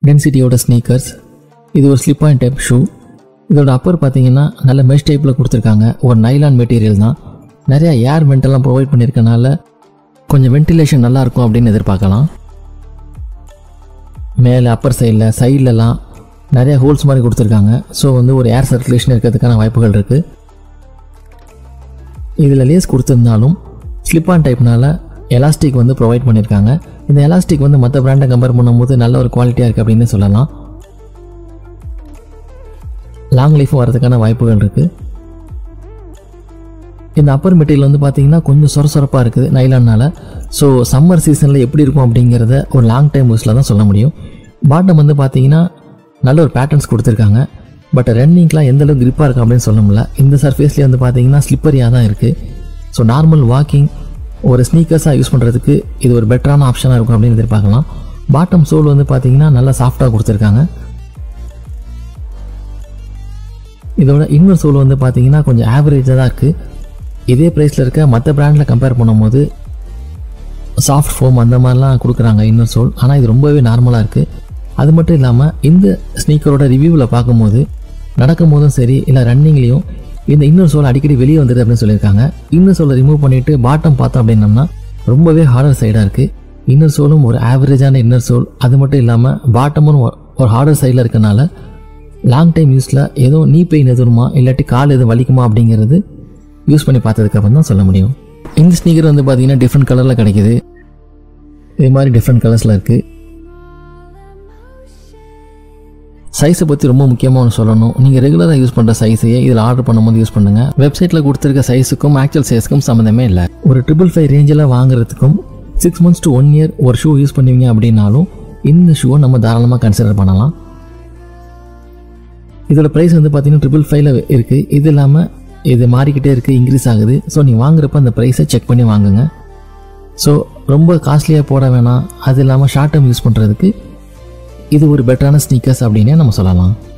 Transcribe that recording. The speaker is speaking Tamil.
டென்சிட்டியோட ஸ்னீக்கர்ஸ் இது ஒரு ஸ்லிப் ஆன் டைப் ஷூ இதோட அப்பர் பார்த்தீங்கன்னா நல்ல மெஷ் டைப்பில் கொடுத்துருக்காங்க ஒரு நைலான் மெட்டீரியல் தான் நிறைய ஏர் வெண்டெல்லாம் ப்ரொவைட் பண்ணியிருக்கனால கொஞ்சம் வென்டிலேஷன் நல்லா இருக்கும் அப்படின்னு எதிர்பார்க்கலாம் மேலே அப்பர் சைடில் சைட்லலாம் நிறைய ஹோல்ஸ் மாதிரி கொடுத்துருக்காங்க ஸோ வந்து ஒரு ஏர் சர்க்குலேஷன் இருக்கிறதுக்கான வாய்ப்புகள் இருக்குது இதில் லேஸ் கொடுத்துருந்தாலும் ஸ்லிப் ஆன் டைப்னால எலாஸ்டிக் வந்து ப்ரொவைட் பண்ணியிருக்காங்க இந்த எலாஸ்டிக் வந்து மற்ற பிராண்டை கம்பேர் பண்ணும்போது நல்ல ஒரு குவாலிட்டியாக இருக்குது அப்படின்னு சொல்லலாம் லாங் லைஃப் வரதுக்கான வாய்ப்புகள் இருக்குது இந்த அப்பர் மெட்டீரியல் வந்து பார்த்தீங்கன்னா கொஞ்சம் சொரசொரப்பாக இருக்குது நைலானால ஸோ சம்மர் சீசனில் எப்படி இருக்கும் அப்படிங்கிறத ஒரு லாங் டைம் யூஸில் தான் சொல்ல முடியும் பாட்டம் வந்து பார்த்தீங்கன்னா நல்ல ஒரு பேட்டர்ன்ஸ் கொடுத்துருக்காங்க பட் ரன்னிங்லாம் எந்த அளவுக்கு grip-ஆ இருக்கு அப்படின்னு சொல்ல முடியல இந்த சர்ஃபேஸ்லேயே வந்து பார்த்தீங்கன்னா ஸ்லிப்பரியாக தான் இருக்குது ஸோ நார்மல் வாக்கிங் ஒரு ஸ்னீக்கர்ஸாக யூஸ் பண்ணுறதுக்கு இது ஒரு பெட்டரான ஆப்ஷனாக இருக்கும் அப்படின்னு எதிர்பார்க்கலாம் பாட்டம் சோல் வந்து பார்த்தீங்கன்னா நல்லா சாஃப்டாக கொடுத்துருக்காங்க இதோட இன்னொரு சோல் வந்து பார்த்தீங்கன்னா கொஞ்சம் ஆவரேஜாக தான் இருக்குது இதே ப்ரைஸில் இருக்க மற்ற பிராண்டில் கம்பேர் பண்ணும்போது சாஃப்ட் ஃபோம் அந்த மாதிரிலாம் கொடுக்குறாங்க இன்னர் சோல் ஆனால் இது ரொம்பவே நார்மலாக இருக்குது அது மட்டும் இல்லாமல் இந்த ஸ்னீக்கரோட ரிவ்யூவில் பார்க்கும்போது நடக்கும் போதும் சரி இல்லை ரன்னிங்லேயும் இந்த இன்னர் சோல் அடிக்கடி வெளியே வந்துடுது அப்படின்னு சொல்லியிருக்காங்க இன்னர் சோலை ரிமூவ் பண்ணிவிட்டு பாட்டம் பார்த்தோம் அப்படின்னம்னா ரொம்பவே ஹார்டர் சைடாக இருக்குது இன்னர் சோலும் ஒரு ஆவரேஜான இன்னர் சோல் அது மட்டும் இல்லாமல் பாட்டமும் ஒரு- ஒரு ஹார்டர் சைடில் இருக்கனால லாங் டைம் யூஸில் ஏதோ நீ பெயின் எதுவுமா இல்லாட்டி கால் எதுவும் வலிக்குமா அப்படிங்கிறது யூஸ் பண்ணி பார்த்ததுக்கு அப்புறம் தான் சொல்ல முடியும் இந்த ஸ்னீக்கர் வந்து பார்த்தீங்கன்னா டிஃப்ரெண்ட் கலரில் கிடைக்குது இது மாதிரி டிஃப்ரெண்ட் கலர்ஸில் இருக்குது சைஸை பற்றி ரொம்ப முக்கியமாக ஒன்று சொல்லணும் நீங்கள் ரெகுலராக யூஸ் பண்ணுற சைஸையே இதில் ஆர்டர் பண்ணும்போது யூஸ் பண்ணுங்கள் வெப்சைட்டில் கொடுத்துருக்க சைஸுக்கும் ஆக்சுவல் சைஸுக்கும் சம்மந்தமே இல்லை ஒரு ட்ரிபிள் ஃபைவ் ரேஞ்சில் வாங்குறதுக்கும் six months to one year ஒரு ஷூ யூஸ் பண்ணுவீங்க அப்படின்னாலும் இந்த ஷூவை நம்ம தாராளமாக கன்சிடர் பண்ணலாம் இதோட ப்ரைஸ் வந்து பார்த்தீங்கன்னா ட்ரிபிள் ஃபைவ்ல இருக்குது இது இல்லாமல் இது மாறிக்கிட்டே இருக்குது இன்க்ரீஸ் ஆகுது ஸோ நீ வாங்குறப்ப அந்த ப்ரைஸை செக் பண்ணி வாங்குங்க ஸோ ரொம்ப காஸ்ட்லியாக போட வேணாம் அது இல்லாமல் ஷார்ட் டேர்ம் யூஸ் பண்ணுறதுக்கு இது ஒரு பெட்டரான ஸ்னீக்கர்ஸ் அப்படின்னே நம்ம சொல்லலாம்